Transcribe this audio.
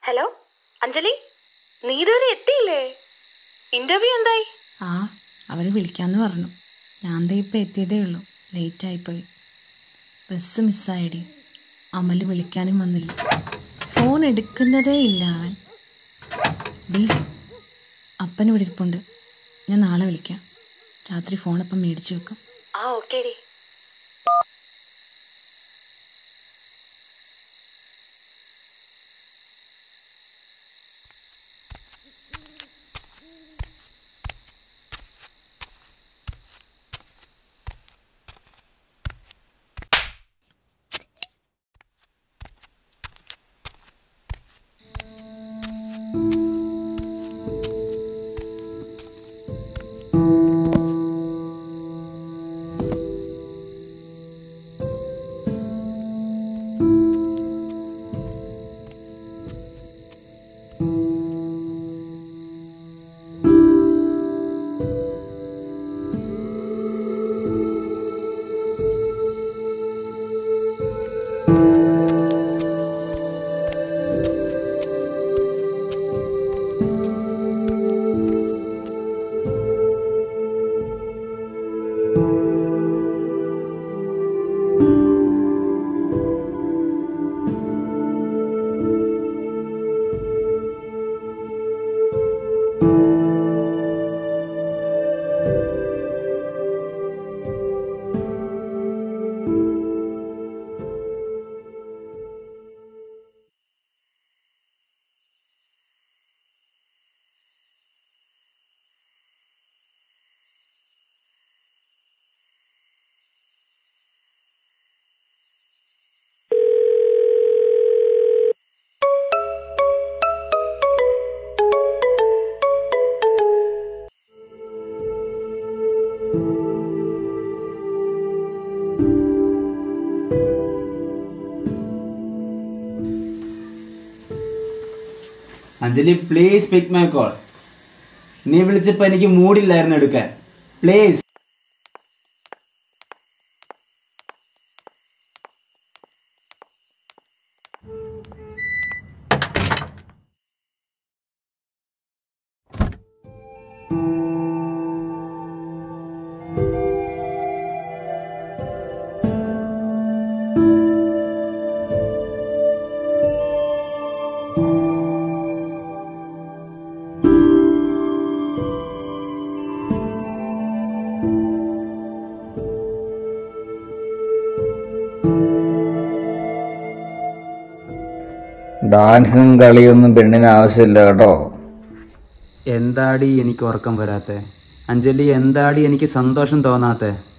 hello Anjali നീ ഇതുവരെ എത്തിയില്ലേ interview എന്തായി ആ അവര് വിളിക്കാന്ന് പറഞ്ഞു ഞാൻ ദേ ഇപ്പം എത്തിയതേ ഉള്ളൂ ലേറ്റായിപ്പോയി ബസ് മിസ്സായടി അമല് വിളിക്കാനും വന്നില്ല ഫോൺ എടുക്കുന്നതേ ഇല്ല അവൻ ഡി അപ്പന് ഇവിടെ ഇരിപ്പുണ്ട് ഞാൻ നാളെ വിളിക്കാം രാത്രി ഫോണപ്പം മേടിച്ചു വെക്കും ആ ഓക്കെ ഡി Anjali please pick my call നീ വിളിച്ചപ്പോ എനിക്ക് മൂഡില്ലായിരുന്നു എടുക്കാൻ പ്ലീസ് ഡാൻസും കളിയൊന്നും പെണ്ണിന് ആവശ്യമില്ല കേട്ടോ എന്താടി എനിക്ക് ഉറക്കം വരാത്തെ അഞ്ജലി എന്താടി എനിക്ക് സന്തോഷം തോന്നാത്തെ